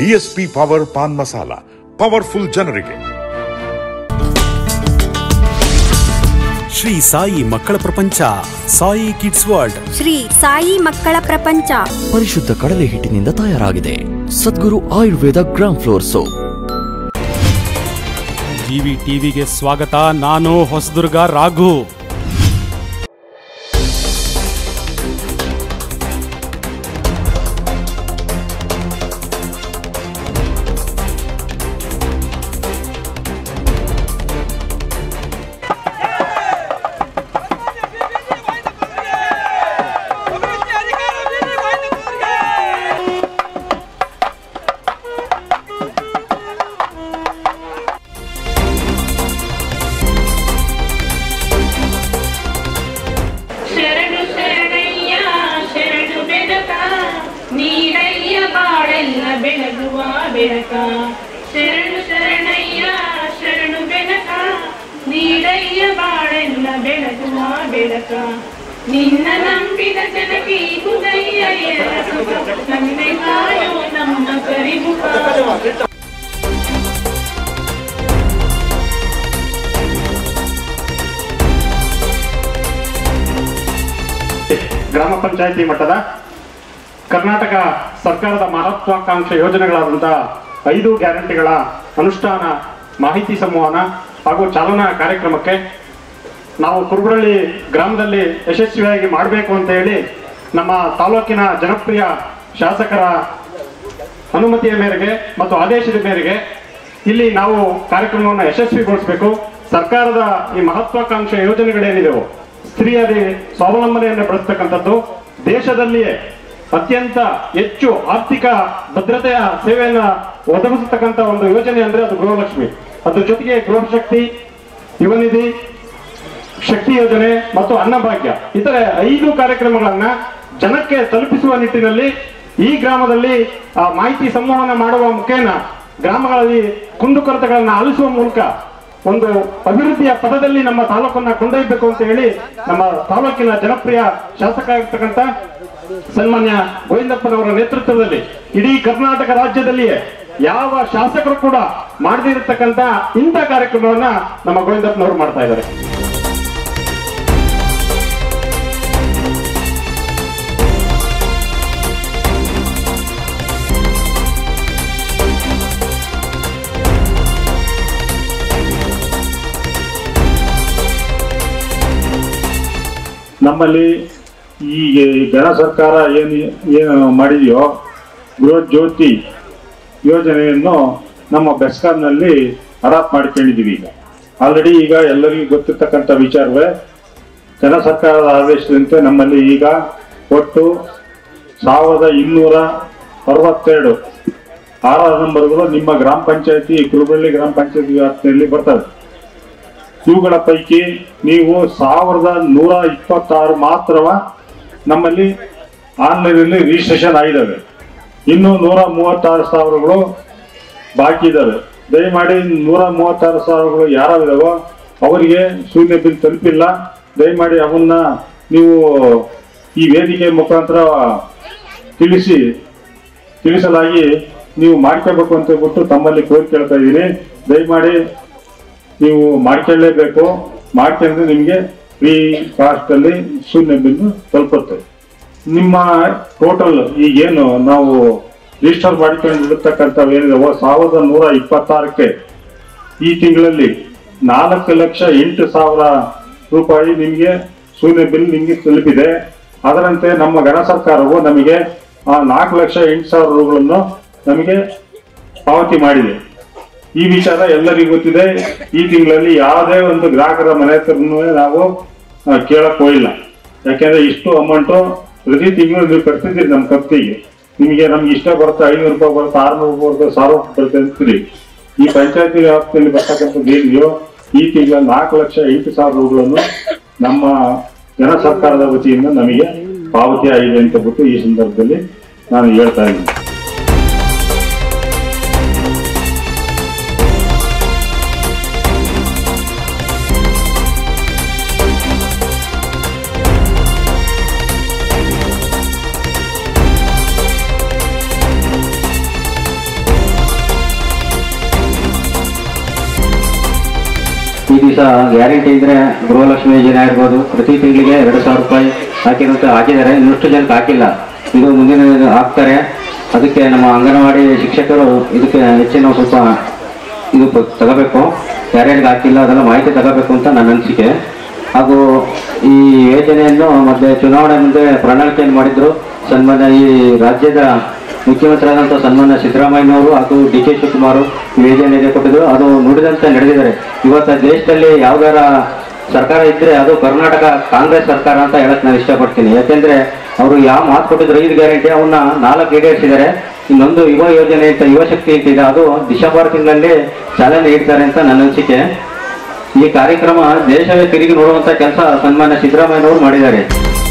DSP power pan masala powerful ಜನರಿಗೆ ಶ್ರೀ ಸಾಯಿ ಮಕ್ಕಳ ಪ್ರಪಂಚ ಸಾಯಿ ಕಿಡ್ಸ್ ವರ್ಲ್ಡ್ ಶ್ರೀ ಸಾಯಿ ಮಕ್ಕಳ ಪ್ರಪಂಚ ಪರಿಶುದ್ಧ ಕಡಲೆ ಹಿಟ್ಟಿನಿಂದ ತಯಾರಾಗಿದೆ Sadguru Ayurveda gram flour soap TV ಟಿವಿಗೆ ಸ್ವಾಗತ ನಾನು ಹೊಸದುರ್ಗ ರಾಘು ಶರಣು ಶರಣಯ್ಯ ಶರಣು ಬೆಳಕ ನೀರಯ್ಯ ಬಾಳೆಲ್ಲ ಬೆಳಗುವ ಬೆಳಕ ಶರಣು ಶರಣಯ್ಯ ಶರಣು ಬೆಳಕ ನೀರಯ್ಯ ಬಾಳೆಲ್ಲ ಬೆಳಗುವ ಬೆಳಕ ನಿನ್ನ ನಂಬಿದ ಜನಕ್ಕೆ ಕುದಯ್ಯ ತಂದೆ ಕಾಯೋ ನಮ್ಮ ಕರಿಮುಖ ಗ್ರಾಮ ಪಂಚಾಯಿತಿ ಮಟ್ಟದ ಕರ್ನಾಟಕ ಸರ್ಕಾರದ ಮಹತ್ವಾಕಾಂಕ್ಷೆ ಯೋಜನೆಗಳಾದಂತಹ ಐದು ಗ್ಯಾರಂಟಿಗಳ ಅನುಷ್ಠಾನ ಮಾಹಿತಿ ಸಂವಹನ ಹಾಗೂ ಚಾಲನಾ ಕಾರ್ಯಕ್ರಮಕ್ಕೆ ನಾವು ಕುರುಬರಳ್ಳಿ ಗ್ರಾಮದಲ್ಲಿ ಯಶಸ್ವಿಯಾಗಿ ಮಾಡಬೇಕು ಅಂತ ಹೇಳಿ ನಮ್ಮ ತಾಲೂಕಿನ ಜನಪ್ರಿಯ ಶಾಸಕರ ಅನುಮತಿಯ ಮೇರೆಗೆ ಮತ್ತು ಆದೇಶದ ಮೇರೆಗೆ ಇಲ್ಲಿ ನಾವು ಕಾರ್ಯಕ್ರಮವನ್ನು ಯಶಸ್ವಿಗೊಳಿಸಬೇಕು ಸರ್ಕಾರದ ಈ ಮಹತ್ವಾಕಾಂಕ್ಷೆ ಯೋಜನೆಗಳೇನಿದೆಯೋ ಸ್ತ್ರೀಯರಿಗೆ ಸ್ವಾವಲಂಬನೆಯನ್ನು ಬೆಳೆಸ್ತಕ್ಕಂಥದ್ದು ದೇಶದಲ್ಲಿಯೇ ಅತ್ಯಂತ ಹೆಚ್ಚು ಆರ್ಥಿಕ ಭದ್ರತೆಯ ಸೇವೆಯನ್ನ ಒದಗಿಸತಕ್ಕಂಥ ಒಂದು ಯೋಜನೆ ಅಂದ್ರೆ ಅದು ಗೃಹಲಕ್ಷ್ಮಿ ಅದ್ರ ಜೊತೆಗೆ ಗೃಹಶಕ್ತಿ ಯುವನಿಧಿ ಶಕ್ತಿ ಯೋಜನೆ ಮತ್ತು ಅನ್ನಭಾಗ್ಯ ಇತರೆ ಐದು ಕಾರ್ಯಕ್ರಮಗಳನ್ನ ಜನಕ್ಕೆ ತಲುಪಿಸುವ ನಿಟ್ಟಿನಲ್ಲಿ ಈ ಗ್ರಾಮದಲ್ಲಿ ಆ, ಮಾಹಿತಿ ಸಂವಹನ ಮಾಡುವ ಮುಖೇನ ಗ್ರಾಮಗಳಲ್ಲಿ ಕುಂದುಕೊರತೆಗಳನ್ನ ಆಲಿಸುವ ಮೂಲಕ ಒಂದು ಅಭಿವೃದ್ಧಿಯ ಪದದಲ್ಲಿ ನಮ್ಮ ತಾಲೂಕನ್ನ ಕೊಂಡೊಯ್ಯಬೇಕು ಅಂತ ಹೇಳಿ ನಮ್ಮ ತಾಲೂಕಿನ ಜನಪ್ರಿಯ ಶಾಸಕ ಆಗಿರ್ತಕ್ಕಂಥ ಸನ್ಮಾನ್ಯ ಗೋವಿಂದಪ್ಪನವರ ನೇತೃತ್ವದಲ್ಲಿ ಇಡೀ ಕರ್ನಾಟಕ ರಾಜ್ಯದಲ್ಲಿಯೇ ಯಾವ ಶಾಸಕರು ಕೂಡ ಮಾಡದಿರತಕ್ಕಂತ ಇಂಥ ಕಾರ್ಯಕ್ರಮವನ್ನ ನಮ್ಮ ಗೋವಿಂದಪ್ಪನವರು ಮಾಡ್ತಾ ಇದ್ದಾರೆ ನಮ್ಮಲ್ಲಿ ಈಗ ಈ ಗಣ ಸರ್ಕಾರ ಏನು ಏನು ಮಾಡಿದೆಯೋ ಗೃಹ ಜ್ಯೋತಿ ಯೋಜನೆಯನ್ನು ನಮ್ಮ ಬೆಸ್ಕಾಂನಲ್ಲಿ ಅಡಾಪ್ಟ್ ಮಾಡ್ಕೊಂಡಿದ್ದೀವಿ ಈಗ ಆಲ್ರೆಡಿ ಈಗ ಎಲ್ಲರಿಗೂ ಗೊತ್ತಿರ್ತಕ್ಕಂಥ ವಿಚಾರವೇ ಜನ ಸರ್ಕಾರದ ಆದೇಶದಂತೆ ನಮ್ಮಲ್ಲಿ ಈಗ ಒಟ್ಟು ಸಾವಿರದ ಇನ್ನೂರ ಅರವತ್ತೆರಡು ಆರಾರು ನಂಬರ್ಗಳು ನಿಮ್ಮ ಗ್ರಾಮ ಪಂಚಾಯತಿ ಕುರುಬಳ್ಳಿ ಗ್ರಾಮ ಪಂಚಾಯತಿ ವ್ಯಾಪ್ತಿಯಲ್ಲಿ ಬರ್ತವೆ ಇವುಗಳ ಪೈಕಿ ನೀವು ಸಾವಿರದ ನೂರ ಇಪ್ಪತ್ತಾರು ಮಾತ್ರವ ನಮ್ಮಲ್ಲಿ ಆನ್ಲೈನಲ್ಲಿ ರಿಜಿಸ್ಟ್ರೇಷನ್ ಆಗಿದ್ದಾವೆ ಇನ್ನು ನೂರ ಮೂವತ್ತಾರು ಸಾವಿರಗಳು ಬಾಕಿ ಇದ್ದಾವೆ ದಯಮಾಡಿ ನೂರ ಮೂವತ್ತಾರು ಸಾವಿರಗಳು ಯಾರಾವಿದಾವೋ ಅವರಿಗೆ ಶೂನ್ಯ ಬಿಲ್ ತಲುಪಿಲ್ಲ ದಯಮಾಡಿ ಅವನ್ನ ನೀವು ಈ ವೇದಿಕೆ ಮುಖಾಂತರ ತಿಳಿಸಿ ತಿಳಿಸಲಾಗಿ ನೀವು ಮಾಡ್ಕೋಬೇಕು ಅಂತ ಹೇಳ್ಬಿಟ್ಟು ತಮ್ಮಲ್ಲಿ ಕೋರಿ ಕೇಳ್ತಾ ಇದ್ದೀನಿ ದಯಮಾಡಿ ನೀವು ಮಾಡ್ಕೊಳ್ಳೇಬೇಕು ಮಾಡ್ಕೊಂಡ್ರೆ ನಿಮಗೆ ಫ್ರೀ ಕಾಸ್ಟ್ ಅಲ್ಲಿ ಶೂನ್ಯ ಬಿಲ್ ತಲುಪುತ್ತೆ ನಿಮ್ಮ ಟೋಟಲ್ ಈಗೇನು ನಾವು ರಿಜಿಸ್ಟರ್ ಮಾಡಿಕೊಂಡಿರ್ತಕ್ಕಂಥವು ಏನಿದಾವೋ ಸಾವಿರದ ನೂರ ಇಪ್ಪತ್ತಾರಕ್ಕೆ ಈ ತಿಂಗಳಲ್ಲಿ ನಾಲ್ಕು ಲಕ್ಷ ಎಂಟು ಸಾವಿರ ರೂಪಾಯಿ ನಿಮಗೆ ಶೂನ್ಯ ಬಿಲ್ ನಿಮಗೆ ತಲುಪಿದೆ ಅದರಂತೆ ನಮ್ಮ ಗಣ ಸರ್ಕಾರವು ನಮಗೆ ಆ ನಾಲ್ಕು ಲಕ್ಷ ಎಂಟು ಸಾವಿರ ರೂಗಳನ್ನು ನಮಗೆ ಪಾವತಿ ಮಾಡಿದೆ ಈ ವಿಚಾರ ಎಲ್ಲರಿಗೂ ಗೊತ್ತಿದೆ ಈ ತಿಂಗಳಲ್ಲಿ ಯಾವುದೇ ಒಂದು ಗ್ರಾಹಕರ ಮನೆ ಹತ್ರನೂ ನಾವು ಆ, ಕೇಳಕ್ ಹೋಗಿಲ್ಲ ಯಾಕೆಂದ್ರೆ ಇಷ್ಟು ಅಮೌಂಟು ಪ್ರತಿ ತಿಂಗಳು ನೀವು ಕಟ್ತಿದ್ದೀರಿ ನಮ್ಮ ಕಂಪ್ನಿಗೆ ನಿಮಗೆ ನಮ್ಗೆ ಇಷ್ಟ ಬರುತ್ತೆ ಐನೂರು ರೂಪಾಯಿ ಬರುತ್ತೆ ಆರ್ನೂರು ರೂಪಾಯಿ ಬರುತ್ತೆ ಸಾವಿರ ರೂಪಾಯಿ ಬರುತ್ತೆ ಅಂತೀರಿ ಈ ಪಂಚಾಯತಿ ವ್ಯಾಪ್ತಿಯಲ್ಲಿ ಬರ್ತಕ್ಕಂಥದ್ದು ಏನಿದೆಯೋ ಈ ತಿಂಗಳ ನಾಲ್ಕು ಲಕ್ಷ ಎಂಟು ಸಾವಿರ ರೂಗಳನ್ನು ನಮ್ಮ ಜನ ಸರ್ಕಾರದ ವತಿಯಿಂದ ನಮಗೆ ಪಾವತಿ ಆಗಿದೆ ಅಂತ ಬಿಟ್ಟು ಈ ಸಂದರ್ಭದಲ್ಲಿ ನಾನು ಹೇಳ್ತಾ ಇದ್ದೀನಿ ಈ ದಿವಸ ಗ್ಯಾರಂಟಿ ಇದ್ರೆ ಗೃಹಲಕ್ಷ್ಮಿ ಯೋಜನೆ ಆಗಿರ್ಬೋದು ಪ್ರತಿ ತಿಂಗಳಿಗೆ ಎರಡು ಸಾವಿರ ರೂಪಾಯಿ ಹಾಕಿರುವಂತ ಹಾಕಿದ್ದಾರೆ ಇನ್ನಷ್ಟು ಜನಕ್ಕೆ ಹಾಕಿಲ್ಲ ಇದು ಮುಂದಿನ ದಿನ ಹಾಕ್ತಾರೆ ಅದಕ್ಕೆ ನಮ್ಮ ಅಂಗನವಾಡಿ ಶಿಕ್ಷಕರು ಇದಕ್ಕೆ ಹೆಚ್ಚಿನ ಸ್ವಲ್ಪ ಇದು ಪ- ತಗೋಬೇಕು ಯಾರ್ಯಾರಿಗೆ ಹಾಕಿಲ್ಲ ಅದೆಲ್ಲ ಮಾಹಿತಿ ತಗೋಬೇಕು ಅಂತ ನನ್ನ ಅನಿಸಿಕೆ ಹಾಗೂ ಈ ಯೋಜನೆಯನ್ನು ಮತ್ತೆ ಚುನಾವಣೆ ಮುಂದೆ ಪ್ರಣಾಳಿಕೆಯನ್ನು ಮಾಡಿದ್ರು ಸನ್ಮಾನ್ಯ ಈ ರಾಜ್ಯದ ಮುಖ್ಯಮಂತ್ರಿಯಾದಂಥ ಸನ್ಮಾನ್ಯ ಸಿದ್ದರಾಮಯ್ಯನವರು ಹಾಗೂ ಡಿ ಕೆ ಶಿವಕುಮಾರ್ ಈ ಯೋಜನೆಗೆ ಕೊಟ್ಟಿದ್ರು ಅದು ನುಡಿದಂತೆ ನಡೆದಿದ್ದಾರೆ ಇವತ್ತು ದೇಶದಲ್ಲಿ ಯಾವ್ದಾರ ಸರ್ಕಾರ ಇದ್ರೆ ಅದು ಕರ್ನಾಟಕ ಕಾಂಗ್ರೆಸ್ ಸರ್ಕಾರ ಅಂತ ಹೇಳಕ್ ನಾನು ಇಷ್ಟಪಡ್ತೀನಿ ಯಾಕೆಂದ್ರೆ ಅವರು ಯಾವ ಮಾತು ಕೊಟ್ಟಿದ್ರು ಐದು ಗ್ಯಾರಂಟಿ ಅವನ್ನ ನಾಲ್ಕು ಈಡೇರಿಸಿದ್ದಾರೆ ಇನ್ನೊಂದು ಯುವ ಯೋಜನೆ ಅಂತ ಯುವ ಶಕ್ತಿ ಅಂತ ಇದೆ ಅದು ಡಿಸೆಂಬರ್ ತಿಂಗಳಲ್ಲಿ ಚಾಲನೆ ನೀಡ್ತಾರೆ ಅಂತ ನನ್ನ ಅನಿಸಿಕೆ ಈ ಕಾರ್ಯಕ್ರಮ ದೇಶವೇ ತಿರುಗಿ ನೋಡುವಂತ ಕೆಲಸ ಸನ್ಮಾನ್ಯ ಸಿದ್ದರಾಮಯ್ಯನವರು ಮಾಡಿದ್ದಾರೆ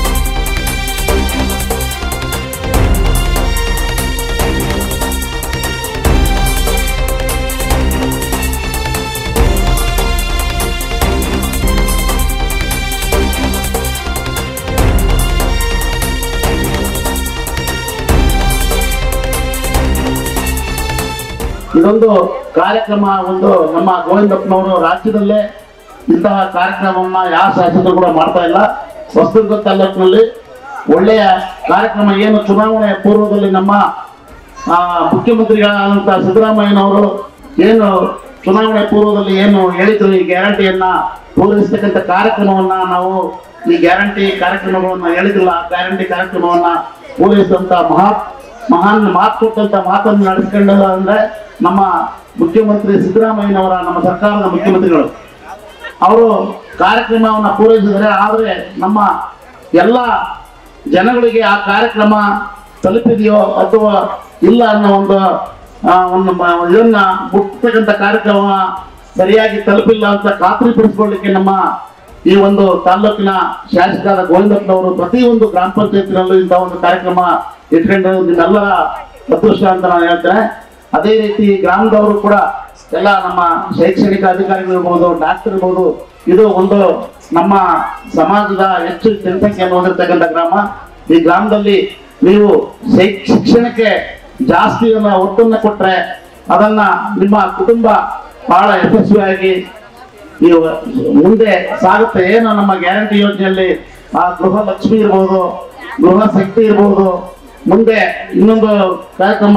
ಇದೊಂದು ಕಾರ್ಯಕ್ರಮ ಒಂದು ನಮ್ಮ ಗೋವಿಂದಪ್ಪನವರು ರಾಜ್ಯದಲ್ಲೇ ಇಂತಹ ಕಾರ್ಯಕ್ರಮವನ್ನ ಯಾವ ಶಾಸಕರು ಕೂಡ ಮಾಡ್ತಾ ಇಲ್ಲ ಹೊಸದುರ್ಗ ತಾಲೂಕಿನಲ್ಲಿ ಒಳ್ಳೆಯ ಕಾರ್ಯಕ್ರಮ ಏನು ಚುನಾವಣೆ ಪೂರ್ವದಲ್ಲಿ ನಮ್ಮ ಆ, ಮುಖ್ಯಮಂತ್ರಿಗಳಾದಂತಹ ಸಿದ್ದರಾಮಯ್ಯನವರು ಏನು ಚುನಾವಣೆ ಪೂರ್ವದಲ್ಲಿ ಏನು ಹೇಳಿದ್ರು ಈ ಗ್ಯಾರಂಟಿಯನ್ನ ಪೂರೈಸತಕ್ಕಂಥ ಕಾರ್ಯಕ್ರಮವನ್ನ ನಾವು ಈ ಗ್ಯಾರಂಟಿ ಕಾರ್ಯಕ್ರಮಗಳನ್ನ ಹೇಳಿದ್ರಲ್ಲ ಆ ಗ್ಯಾರಂಟಿ ಕಾರ್ಯಕ್ರಮವನ್ನ ಪೂರೈಸಿದಂತ ಮಹಾ ಮಹಾನ್ ಮಾತು ಕೊಟ್ಟಂತ ಮಾತನ್ನು ನಡೆಸ್ಕೊಂಡ ಅಂದ್ರೆ ನಮ್ಮ ಮುಖ್ಯಮಂತ್ರಿ ಸಿದ್ದರಾಮಯ್ಯನವರ ನಮ್ಮ ಸರ್ಕಾರದ ಮುಖ್ಯಮಂತ್ರಿಗಳು ಅವರು ಕಾರ್ಯಕ್ರಮವನ್ನ ಪೂರೈಸಿದರೆ ಆದ್ರೆ ನಮ್ಮ ಎಲ್ಲ ಜನಗಳಿಗೆ ಆ ಕಾರ್ಯಕ್ರಮ ತಲುಪಿದೆಯೋ ಅಥವಾ ಇಲ್ಲ ಅನ್ನೋ ಒಂದು ಆ, ಒಂದು ಮ- ಇದನ್ನ ಮುಟ್ತಕ್ಕಂಥ ಕಾರ್ಯಕ್ರಮ ಸರಿಯಾಗಿ ತಲುಪಿಲ್ಲ ಅಂತ ಖಾತ್ರಿಪಡಿಸಿಕೊಳ್ಳಿಕ್ಕೆ ನಮ್ಮ ಈ ಒಂದು ತಾಲೂಕಿನ ಶಾಸಕರಾದ ಗೋವಿಂದಪ್ಪನವರು ಪ್ರತಿಯೊಂದು ಗ್ರಾಮ ಪಂಚಾಯತ್ನಲ್ಲೂ ಇಂಥ ಒಂದು ಕಾರ್ಯಕ್ರಮ ಇಟ್ಕೊಂಡು ನಿಮ್ಮೆಲ್ಲರ ಅದೃಷ್ಟ ಅಂತ ನಾನು ಹೇಳ್ತೇನೆ ಅದೇ ರೀತಿ ಗ್ರಾಮದವರು ಕೂಡ ಎಲ್ಲ ನಮ್ಮ ಶೈಕ್ಷಣಿಕ ಅಧಿಕಾರಿಗಳು ಇರ್ಬೋದು ಡಾಕ್ಟರ್ ಇರ್ಬೋದು ಇದು ಒಂದು ನಮ್ಮ ಸಮಾಜದ ಹೆಚ್ಚು ಜನಸಂಖ್ಯೆಯನ್ನು ಹೊಂದಿರತಕ್ಕಂಥ ಗ್ರಾಮ ಈ ಗ್ರಾಮದಲ್ಲಿ ನೀವು ಶೈ- ಶಿಕ್ಷಣಕ್ಕೆ ಜಾಸ್ತಿ ಒತ್ತನ್ನು ಕೊಟ್ರೆ ಅದನ್ನ ನಿಮ್ಮ ಕುಟುಂಬ ಬಹಳ ಯಶಸ್ವಿಯಾಗಿ ನೀವು ಮುಂದೆ ಸಾಗುತ್ತೆ ಏನು ನಮ್ಮ ಗ್ಯಾರಂಟಿ ಯೋಜನೆಯಲ್ಲಿ ಆ ಗೃಹ ಲಕ್ಷ್ಮಿ ಇರ್ಬೋದು ಗೃಹ ಶಕ್ತಿ ಇರ್ಬೋದು ಮುಂದೆ ಇನ್ನೊಂದು ಕಾರ್ಯಕ್ರಮ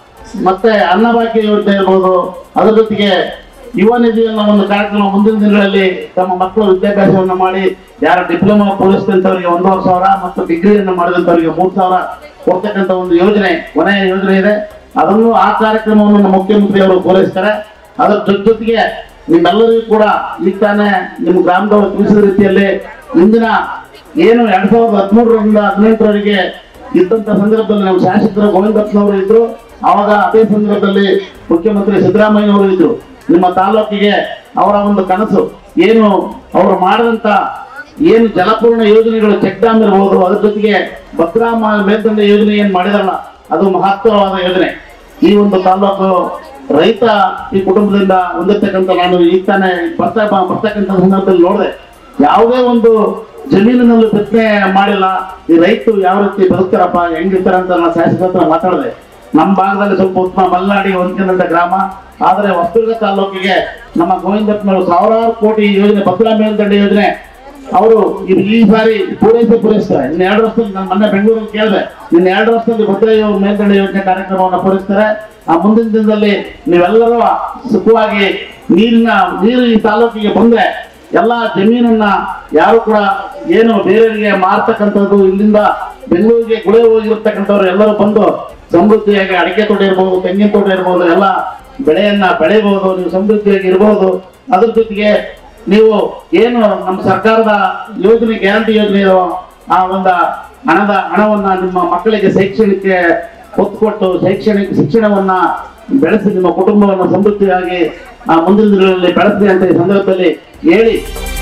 ಮತ್ತೆ ಅನ್ನಭಾಗ್ಯ ಯೋಜನೆ ಇರ್ಬೋದು ಅದ್ರ ಜೊತೆಗೆ ಯುವ ನಿಧಿ ಅನ್ನೋ ಒಂದು ಕಾರ್ಯಕ್ರಮ ಮುಂದಿನ ದಿನಗಳಲ್ಲಿ ತಮ್ಮ ಮಕ್ಕಳು ವಿದ್ಯಾಭ್ಯಾಸವನ್ನು ಮಾಡಿ ಯಾರು ಡಿಪ್ಲೊಮಾ ಪೂರೈಸಿದಂಥವ್ರಿಗೆ ಒಂದೂವರೆ ಸಾವಿರ ಮತ್ತು ಡಿಗ್ರಿಯನ್ನು ಮಾಡಿದಂಥವ್ರಿಗೆ ಮೂರು ಸಾವಿರ ಕೊಡ್ತಕ್ಕಂಥ ಒಂದು ಯೋಜನೆ ಕೊನೆಯ ಯೋಜನೆ ಇದೆ ಅದನ್ನು ಆ ಕಾರ್ಯಕ್ರಮವನ್ನು ನಮ್ಮ ಮುಖ್ಯಮಂತ್ರಿ ಅವರು ಪೂರೈಸ್ತಾರೆ ಅದರ ಜೊತೆ ಜೊತೆಗೆ ನಿಮ್ಮೆಲ್ಲರಿಗೂ ಕೂಡ ಈಗ ತಾನೇ ನಿಮ್ಮ ಗ್ರಾಮದವರು ತಿಳಿಸಿದ ರೀತಿಯಲ್ಲಿ ಇಂದಿನ ಏನು ಎರಡ್ ಸಾವಿರದ ಹದಿಮೂರರಿಂದ ಹದಿನೆಂಟರವರೆಗೆ ಇದ್ದಂತ ಸಂದರ್ಭದಲ್ಲಿ ನಮ್ಮ ಶಾಸಕರು ಗೋವಿಂದಪ್ಪನವರು ಇದ್ರು ಅವಾಗ ಅದೇ ಸಂದರ್ಭದಲ್ಲಿ ಮುಖ್ಯಮಂತ್ರಿ ಸಿದ್ದರಾಮಯ್ಯನವರು ಇದ್ರು ನಿಮ್ಮ ತಾಲೂಕಿಗೆ ಅವರ ಒಂದು ಕನಸು ಏನು ಅವರು ಮಾಡಿದಂತ ಏನು ಜಲಪೂರ್ಣ ಯೋಜನೆಗಳು ಚೆಕ್ ಡ್ಯಾಮ್ ಇರಬಹುದು ಅದ್ರ ಜೊತೆಗೆ ಭದ್ರಾ ಮ- ಮೇಲ್ದಂಡೆ ಯೋಜನೆ ಏನ್ ಮಾಡಿದಾರಲ್ಲ ಅದು ಮಹತ್ತರವಾದ ಯೋಜನೆ ಈ ಒಂದು ತಾಲೂಕು ರೈತ ಈ ಕುಟುಂಬದಿಂದ ಹೊಂದಿರ್ತಕ್ಕಂಥ ನಾನು ಈಗ ತಾನೇ ಬರ್ತಾ ಬರ್ತಕ್ಕಂಥ ಸಂದರ್ಭದಲ್ಲಿ ನೋಡಿದೆ ಯಾವುದೇ ಒಂದು ಜಮೀನಿನಲ್ಲಿ ಬಿತ್ತನೆ ಮಾಡಿಲ್ಲ ಈ ರೈತರು ಯಾವ ರೀತಿ ಬದುಕ್ತಾರಪ್ಪ ಹೆಂಗಿರ್ತಾರೆ ಅಂತ ನಾನು ಶಾಸಕರ ಹತ್ರ ಮಾತಾಡಿದೆ ನಮ್ಮ ಭಾಗದಲ್ಲಿ ಸ್ವಲ್ಪ ಉತ್ತಮ ಮಲ್ನಾಡಿ ಹೊಂದ್ಕೊಂಡಂತ ಗ್ರಾಮ ಆದರೆ ಹೊಸದುರ್ಗ ತಾಲೂಕಿಗೆ ನಮ್ಮ ಗೋವಿಂದಪ್ಪನವರು ಸಾವಿರಾರು ಕೋಟಿ ಯೋಜನೆ ಭದ್ರಾ ಮೇಲ್ದಂಡೆ ಯೋಜನೆ ಅವರು ಈ- ಈ ಸಾರಿ ಪೂರೈಸಿ ಪೂರೈಸ್ತಾರೆ ಇನ್ನು ಎರಡು ವರ್ಷದಲ್ಲಿ ನಾನು ಮೊನ್ನೆ ಬೆಂಗಳೂರಲ್ಲಿ ಕೇಳಿದೆ ಇನ್ನು ಎರಡು ವರ್ಷದಲ್ಲಿ ಭದ್ರಾ ಯೋ- ಮೇಲ್ದಂಡೆ ಯೋಜನೆ ಕಾರ್ಯಕ್ರಮವನ್ನು ಪೂರೈಸ್ತಾರೆ ಆ ಮುಂದಿನ ದಿನದಲ್ಲಿ ನೀವೆಲ್ಲರೂ ಸುಖವಾಗಿ ನೀರಿನ ನೀರು ಈ ತಾಲೂಕಿಗೆ ಬಂದ್ರೆ ಎಲ್ಲಾ ಜಮೀನನ್ನ ಯಾರು ಕೂಡ ಏನು ಬೇರೆಯವರಿಗೆ ಮಾರ್ತಕ್ಕಂಥದ್ದು ಇಲ್ಲಿಂದ ಬೆಂಗಳೂರಿಗೆ ಗುಳೆ ಹೋಗಿರ್ತಕ್ಕಂಥವ್ರು ಎಲ್ಲರೂ ಬಂದು ಸಮೃದ್ಧಿಯಾಗಿ ಅಡಿಕೆ ತೋಟ ಇರ್ಬೋದು ತೆಂಗಿನ ತೋಟ ಇರ್ಬೋದು ಎಲ್ಲ ಬೆಳೆಯನ್ನ ಬೆಳೆಯಬಹುದು ನೀವು ಸಮೃದ್ಧಿಯಾಗಿ ಇರಬಹುದು ಅದ್ರ ಜೊತೆಗೆ ನೀವು ಏನು ನಮ್ಮ ಸರ್ಕಾರದ ಯೋಜನೆ ಗ್ಯಾರಂಟಿ ಯೋಜನೆ ಇರೋ ಆ ಒಂದು ಹಣದ ಹಣವನ್ನ ನಿಮ್ಮ ಮಕ್ಕಳಿಗೆ ಶೈಕ್ಷಣಿಕ ಒತ್ತು ಕೊಟ್ಟು ಶೈಕ್ಷಣಿಕ ಶಿಕ್ಷಣವನ್ನ ಬೆಳೆಸಿ ನಿಮ್ಮ ಕುಟುಂಬವನ್ನು ಸಮೃದ್ಧಿಯಾಗಿ ಆ ಮುಂದಿನ ದಿನಗಳಲ್ಲಿ ಬೆಳೆಸಿ ಅಂತ ಈ ಸಂದರ್ಭದಲ್ಲಿ ಹೇಳಿ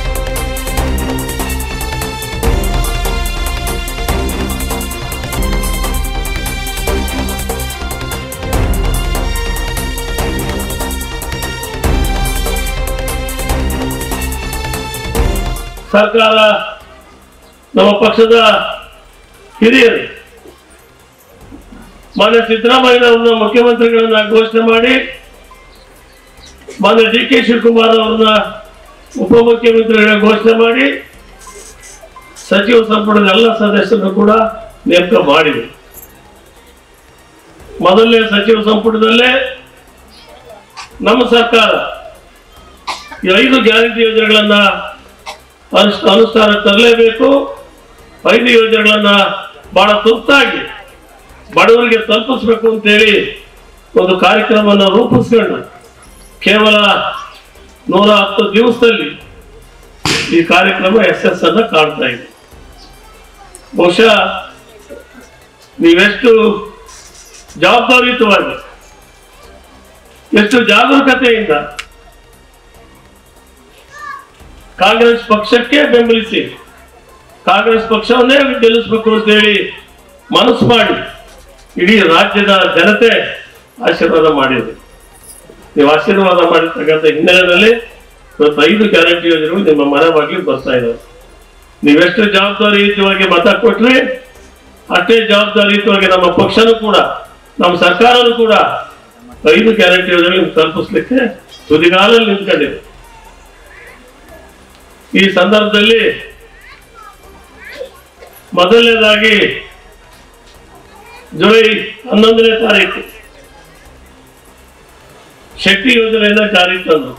ಸರ್ಕಾರ ನಮ್ಮ ಪಕ್ಷದ ಹಿರಿಯರು ಮಾನ್ಯ ಸಿದ್ದರಾಮಯ್ಯನವ್ರನ್ನ ಮುಖ್ಯಮಂತ್ರಿಗಳನ್ನ ಘೋಷಣೆ ಮಾಡಿ ಮಾನ್ಯ ಡಿ ಕೆ ಶಿವಕುಮಾರ್ ಅವ್ರನ್ನ ಉಪಮುಖ್ಯಮಂತ್ರಿಗಳ ಘೋಷಣೆ ಮಾಡಿ ಸಚಿವ ಸಂಪುಟದ ಎಲ್ಲ ಸದಸ್ಯರನ್ನು ಕೂಡ ನೇಮಕ ಮಾಡಿದೆ ಮೊದಲನೇ ಸಚಿವ ಸಂಪುಟದಲ್ಲೇ ನಮ್ಮ ಸರ್ಕಾರ ಈ ಐದು ಗ್ಯಾರಂಟಿ ಯೋಜನೆಗಳನ್ನ ಅನುಷ್ಠ ಅನುಷ್ಠಾನ ತರಲೇಬೇಕು ಐದು ಯೋಜನೆಗಳನ್ನ ಬಹಳ ತುರ್ತಾಗಿ ಬಡವರಿಗೆ ತಲುಪಿಸ್ಬೇಕು ಅಂತೇಳಿ ಒಂದು ಕಾರ್ಯಕ್ರಮವನ್ನು ರೂಪಿಸ್ಕೊಂಡು ಕೇವಲ ನೂರ ಹತ್ತು ದಿವಸದಲ್ಲಿ ಈ ಕಾರ್ಯಕ್ರಮ ಯಶಸ್ಸನ್ನ ಕಾಣ್ತಾ ಇದೆ ಬಹುಶಃ ನೀವೆಷ್ಟು ಜವಾಬ್ದಾರಿಯುತವಾಗಿ ಎಷ್ಟು ಜಾಗರೂಕತೆಯಿಂದ ಕಾಂಗ್ರೆಸ್ ಪಕ್ಷಕ್ಕೆ ಬೆಂಬಲಿಸಿ ಕಾಂಗ್ರೆಸ್ ಪಕ್ಷವನ್ನೇ ಗೆಲ್ಲಿಸಬೇಕು ಅಂತೇಳಿ ಮನಸ್ಸು ಮಾಡಿ ಇಡೀ ರಾಜ್ಯದ ಜನತೆ ಆಶೀರ್ವಾದ ಮಾಡಿದೆ ನೀವು ಆಶೀರ್ವಾದ ಮಾಡಿರ್ತಕ್ಕಂಥ ಹಿನ್ನೆಲೆಯಲ್ಲಿ ಇವತ್ತು ಐದು ಗ್ಯಾರಂಟಿ ಯೋಜನೆಗಳು ನಿಮ್ಮ ಮನೆ ಬಾಗಿಲಿಗೆ ಬರ್ತಾ ಇದಾವೆ ನೀವೆಷ್ಟು ಜವಾಬ್ದಾರಿಯುತವಾಗಿ ಮತ ಕೊಟ್ರೆ ಅಷ್ಟೇ ಜವಾಬ್ದಾರಿಯುತವಾಗಿ ನಮ್ಮ ಪಕ್ಷನೂ ಕೂಡ ನಮ್ಮ ಸರ್ಕಾರನೂ ಕೂಡ ಐದು ಗ್ಯಾರಂಟಿ ಯೋಜನೆ ತಲುಪಿಸ್ಲಿಕ್ಕೆ ತುದಿಗಾಲಲ್ಲಿ ನಿಂತ್ಕೊಂಡಿದೆ ಈ ಸಂದರ್ಭದಲ್ಲಿ ಮೊದಲನೇದಾಗಿ ಜುಲೈ ಹನ್ನೊಂದನೇ ತಾರೀಕು ಶಕ್ತಿ ಯೋಜನೆಯನ್ನ ಜಾರಿಗೆ ತಂದರು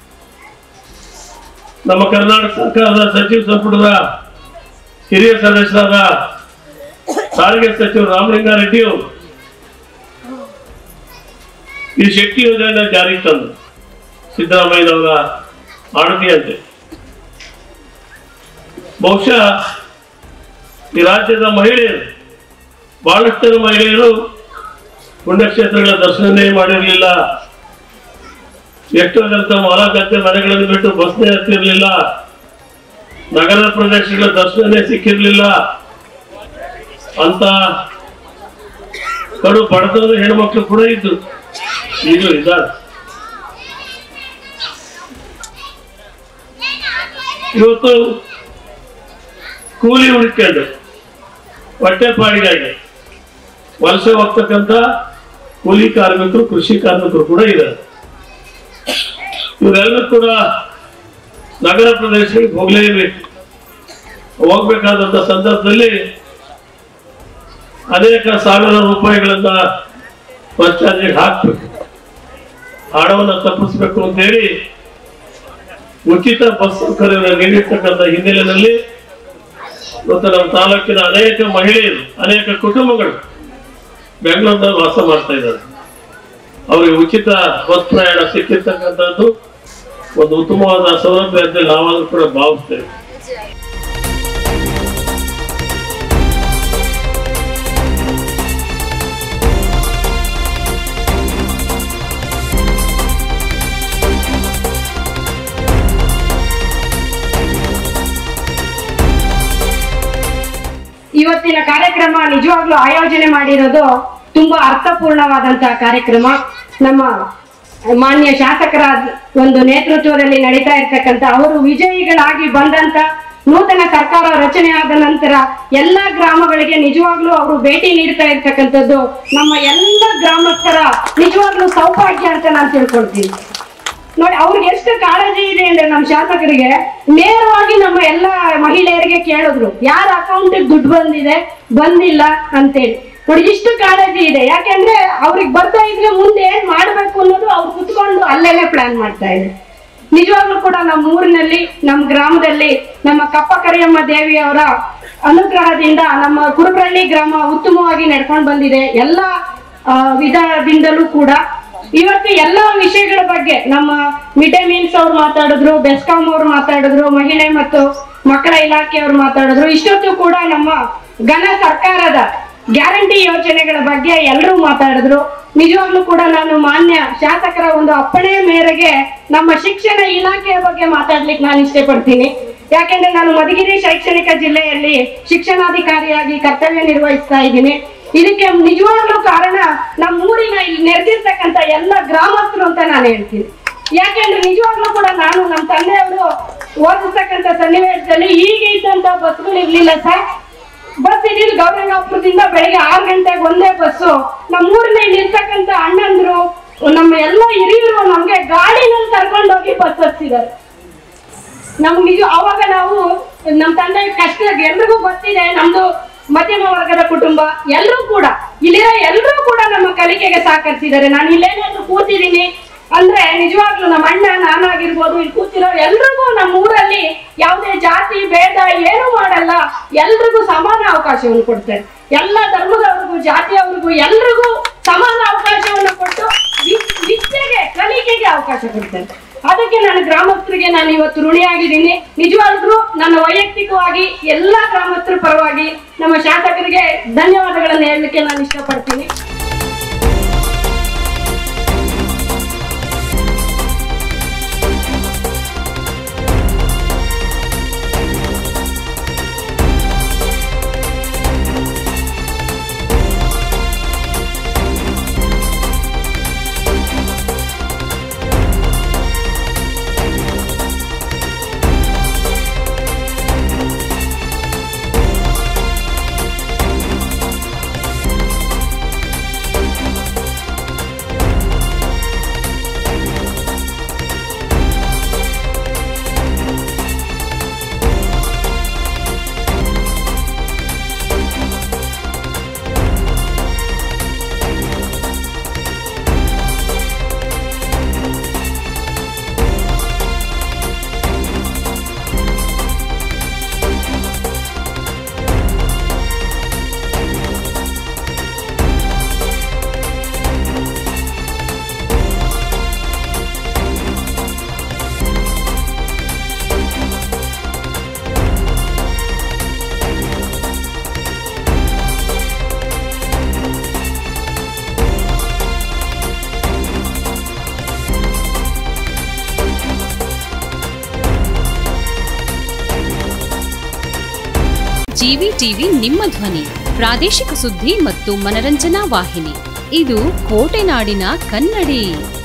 ನಮ್ಮ ಕರ್ನಾಟಕ ಸರ್ಕಾರದ ಸಚಿವ ಸಂಪುಟದ ಹಿರಿಯ ಸದಸ್ಯರಾದ ಸಾರಿಗೆ ಸಚಿವ ರಾಮಲಿಂಗಾರೆಡ್ಡಿ ಅವರು ಈ ಶಕ್ತಿ ಯೋಜನೆಯನ್ನ ಜಾರಿಗೆ ತಂದರು ಸಿದ್ದರಾಮಯ್ಯನವರ ಆಡಳಿತಂತೆ ಬಹುಶಃ ಈ ರಾಜ್ಯದ ಮಹಿಳೆಯರು ಬಹಳಷ್ಟು ಜನ ಮಹಿಳೆಯರು ಪುಣ್ಯಕ್ಷೇತ್ರಗಳ ದರ್ಶನನೇ ಮಾಡಿರಲಿಲ್ಲ ಎಷ್ಟೋ ಜನ ತಮ್ಮ ಹೊಲ ಗದ್ದೆ ಮನೆಗಳನ್ನು ಬಿಟ್ಟು ಬಸ್ನೇ ಹತ್ತಿರಲಿಲ್ಲ ನಗರ ಪ್ರದೇಶಗಳ ದರ್ಶನನೇ ಸಿಕ್ಕಿರ್ಲಿಲ್ಲ ಅಂತ ಕಡು ಬಡತನದ ಹೆಣ್ಮಕ್ಳು ಕೂಡ ಇದ್ರು ಈಗಲೂ ಇದ್ದಾರೆ ಇವತ್ತು ಕೂಲಿ ಹುಡುಕೊಂಡು ಹೊಟ್ಟೆ ಪಾಡಿಗಾಗಿ ವಲಸೆ ಹೋಗ್ತಕ್ಕಂಥ ಕೂಲಿ ಕಾರ್ಮಿಕರು ಕೃಷಿ ಕಾರ್ಮಿಕರು ಕೂಡ ಇದ್ದಾರೆ ಇವರೆಲ್ಲರೂ ಕೂಡ ನಗರ ಪ್ರದೇಶಗಳಿಗೆ ಹೋಗ್ಲೇಬೇಕು ಹೋಗ್ಬೇಕಾದಂತ ಸಂದರ್ಭದಲ್ಲಿ ಅನೇಕ ಸಾವಿರ ರೂಪಾಯಿಗಳನ್ನ ಬಸ್ ಚಾರ್ಜಿಗೆ ಹಾಕ್ಬೇಕು ಹಣವನ್ನು ತಪ್ಪಿಸ್ಬೇಕು ಅಂತ ಹೇಳಿ ಉಚಿತ ಬಸ್ ಸೌಕರ್ಯವನ್ನು ನೀಡಿರ್ತಕ್ಕಂಥ ಹಿನ್ನೆಲೆಯಲ್ಲಿ ಇವತ್ತು ನಮ್ಮ ತಾಲೂಕಿನ ಅನೇಕ ಮಹಿಳೆಯರು ಅನೇಕ ಕುಟುಂಬಗಳು ಬೆಂಗಳೂರಿನಲ್ಲಿ ವಾಸ ಮಾಡ್ತಾ ಇದ್ದಾರೆ ಅವರಿಗೆ ಉಚಿತ ಬಸ್ ಪ್ರಯಾಣ ಸಿಕ್ಕಿರ್ತಕ್ಕಂಥದ್ದು ಒಂದು ಉತ್ತಮವಾದ ಸೌಲಭ್ಯ ಅಂತ ನಾವಾದ್ರೂ ಕೂಡ ಭಾವಿಸ್ತೇವೆ ಇವತ್ತಿನ ಕಾರ್ಯಕ್ರಮ ನಿಜವಾಗ್ಲೂ ಆಯೋಜನೆ ಮಾಡಿರೋದು ತುಂಬಾ ಅರ್ಥಪೂರ್ಣವಾದಂತಹ ಕಾರ್ಯಕ್ರಮ ನಮ್ಮ ಮಾನ್ಯ ಶಾಸಕರ ಒಂದು ನೇತೃತ್ವದಲ್ಲಿ ನಡೀತಾ ಇರ್ತಕ್ಕಂಥ ಅವರು ವಿಜಯಿಗಳಾಗಿ ಬಂದಂತ ನೂತನ ಸರ್ಕಾರ ರಚನೆ ಆದ ನಂತರ ಎಲ್ಲ ಗ್ರಾಮಗಳಿಗೆ ನಿಜವಾಗ್ಲೂ ಅವರು ಭೇಟಿ ನೀಡ್ತಾ ಇರ್ತಕ್ಕಂಥದ್ದು ನಮ್ಮ ಎಲ್ಲ ಗ್ರಾಮಸ್ಥರ ನಿಜವಾಗ್ಲೂ ಸೌಭಾಗ್ಯ ಅಂತ ನಾನು ತಿಳ್ಕೊಳ್ತೀನಿ ನೋಡಿ ಅವ್ರಿಗೆ ಎಷ್ಟು ಕಾಳಜಿ ಇದೆ ಅಂದ್ರೆ ನಮ್ಮ ಶಾಸಕರಿಗೆ ನೇರವಾಗಿ ನಮ್ಮ ಎಲ್ಲ ಮಹಿಳೆಯರಿಗೆ ಕೇಳಿದ್ರು ಯಾರ ಅಕೌಂಟ್ ದುಡ್ಡು ಬಂದಿದೆ ಬಂದಿಲ್ಲ ಅಂತೇಳಿ ನೋಡಿ ಇಷ್ಟು ಕಾಳಜಿ ಇದೆ ಯಾಕೆಂದ್ರೆ ಅವ್ರಿಗೆ ಬರ್ತಾ ಇದ್ರೆ ಮುಂದೆ ಏನ್ ಮಾಡ್ಬೇಕು ಅನ್ನೋದು ಅವ್ರು ಕುತ್ಕೊಂಡು ಅಲ್ಲೇನೆ ಪ್ಲಾನ್ ಮಾಡ್ತಾ ಇದೆ ನಿಜವಾಗ್ಲೂ ಕೂಡ ನಮ್ಮ ಊರಿನಲ್ಲಿ ನಮ್ಮ ಗ್ರಾಮದಲ್ಲಿ ನಮ್ಮ ಕಪ್ಪ ಕರಿಯಮ್ಮ ದೇವಿ ಅವರ ಅನುಗ್ರಹದಿಂದ ನಮ್ಮ ಕುರುಬ್ರಳ್ಳಿ ಗ್ರಾಮ ಉತ್ತಮವಾಗಿ ನಡ್ಕೊಂಡು ಬಂದಿದೆ ಎಲ್ಲ ಆ, ವಿಧದಿಂದಲೂ ಕೂಡ ಇವತ್ತು ಎಲ್ಲಾ ವಿಷಯಗಳ ಬಗ್ಗೆ ನಮ್ಮ ಮಿಡ್ ಡೇ ಮೀಲ್ಸ್ ಅವ್ರು ಮಾತಾಡಿದ್ರು ಬೆಸ್ಕಾಂ ಅವ್ರು ಮಾತಾಡಿದ್ರು ಮಹಿಳೆ ಮತ್ತು ಮಕ್ಕಳ ಇಲಾಖೆಯವರು ಮಾತಾಡಿದ್ರು ಇಷ್ಟೊತ್ತು ಕೂಡ ನಮ್ಮ ಘನ ಸರ್ಕಾರದ ಗ್ಯಾರಂಟಿ ಯೋಜನೆಗಳ ಬಗ್ಗೆ ಎಲ್ಲರೂ ಮಾತಾಡಿದ್ರು ನಿಜವಾಗ್ಲೂ ಕೂಡ ನಾನು ಮಾನ್ಯ ಶಾಸಕರ ಒಂದು ಅಪ್ಪಣೆ ಮೇರೆಗೆ ನಮ್ಮ ಶಿಕ್ಷಣ ಇಲಾಖೆಯ ಬಗ್ಗೆ ಮಾತಾಡ್ಲಿಕ್ಕೆ ನಾನು ಇಷ್ಟಪಡ್ತೀನಿ ಯಾಕೆಂದ್ರೆ ನಾನು ಮಧುಗಿರಿ ಶೈಕ್ಷಣಿಕ ಜಿಲ್ಲೆಯಲ್ಲಿ ಶಿಕ್ಷಣಾಧಿಕಾರಿಯಾಗಿ ಕರ್ತವ್ಯ ನಿರ್ವಹಿಸ್ತಾ ಇದ್ದೀನಿ ಇದಕ್ಕೆ ನಿಜವಾಗ್ಲೂ ಕಾರಣ ನಮ್ಮ ಊರಿನ ಇಲ್ಲಿ ನೆರೆದಿರ್ತಕ್ಕಂಥ ಎಲ್ಲ ಗ್ರಾಮಸ್ಥರು ಅಂತ ನಾನು ಹೇಳ್ತೀನಿ ಯಾಕೆಂದ್ರೆ ನಿಜವಾಗ್ಲೂ ಕೂಡ ನಾನು ನಮ್ಮ ತಂದೆಯವರು ಓದಿಸ್ತಕ್ಕಂಥ ಸನ್ನಿವೇಶದಲ್ಲಿ ಈಗ ಇದ್ದಂತ ಬಸ್ಗಳು ಇರ್ಲಿಲ್ಲ ಸರ್ ಬಸ್ ಇಡೀಲ್ ಗೌರಂಗಾಪುರದಿಂದ ಬೆಳಿಗ್ಗೆ ಆರು ಗಂಟೆಗೆ ಒಂದೇ ಬಸ್ಸು ನಮ್ಮ ಊರಿನಲ್ಲಿ ಇರ್ತಕ್ಕಂಥ ಅಣ್ಣಂದ್ರು ನಮ್ಮ ಎಲ್ಲ ಹಿರಿಯರು ನಮ್ಗೆ ಗಾಡಿನಲ್ಲಿ ಕರ್ಕೊಂಡೋಗಿ ಬಸ್ ಹಚ್ಚಿದ್ದಾರೆ ನಮ್ಗೆ ನಿಜ ಅವಾಗ ನಾವು ನಮ್ಮ ತಂದೆ ಕಷ್ಟ ಎಲ್ರಿಗೂ ಗೊತ್ತಿದೆ ನಮ್ದು ಮಧ್ಯಮ ವರ್ಗದ ಕುಟುಂಬ ಎಲ್ಲರೂ ಕೂಡ ಇಲ್ಲಿರೋ ಎಲ್ಲರೂ ಕೂಡ ನಮ್ಮ ಕಲಿಕೆಗೆ ಸಹಕರಿಸಿದ್ದಾರೆ ನಾನು ಇಲ್ಲೇನಾದ್ರೂ ಕೂತಿದ್ದೀನಿ ಅಂದ್ರೆ ನಿಜವಾಗ್ಲೂ ನಮ್ಮ ಅಣ್ಣ ನಾನಾಗಿರ್ಬೋದು ಇಲ್ಲಿ ಕೂತಿರೋ ಎಲ್ರಿಗೂ ನಮ್ಮ ಊರಲ್ಲಿ ಯಾವುದೇ ಜಾತಿ ಭೇದ ಏನು ಮಾಡಲ್ಲ ಎಲ್ರಿಗೂ ಸಮಾನ ಅವಕಾಶವನ್ನು ಕೊಡ್ತಾರೆ ಎಲ್ಲ ಧರ್ಮದವ್ರಿಗೂ ಜಾತಿಯವ್ರಿಗೂ ಎಲ್ರಿಗೂ ಸಮಾನ ಅವಕಾಶವನ್ನು ಕೊಟ್ಟು ವಿ- ವಿದ್ಯೆಗೆ ಕಲಿಕೆಗೆ ಅವಕಾಶ ಕೊಡ್ತಾರೆ ಅದಕ್ಕೆ ನಾನು ಗ್ರಾಮಸ್ಥರಿಗೆ ನಾನು ಇವತ್ತು ಋಣಿಯಾಗಿದ್ದೀನಿ ನಿಜವಾಗ್ಲೂ ನನ್ನ ವೈಯಕ್ತಿಕವಾಗಿ ಎಲ್ಲ ಗ್ರಾಮಸ್ಥರ ಪರವಾಗಿ ನಮ್ಮ ಶಾಸಕರಿಗೆ ಧನ್ಯವಾದಗಳನ್ನು ಹೇಳಲಿಕ್ಕೆ ನಾನು ಇಷ್ಟಪಡ್ತೀನಿ ಜಿವಿ ಟಿವಿ ನಿಮ್ಮ ಧ್ವನಿ ಪ್ರಾದೇಶಿಕ ಸುದ್ದಿ ಮತ್ತು ಮನರಂಜನಾ ವಾಹಿನಿ ಇದು ಕೋಟೆನಾಡಿನ ಕನ್ನಡಿ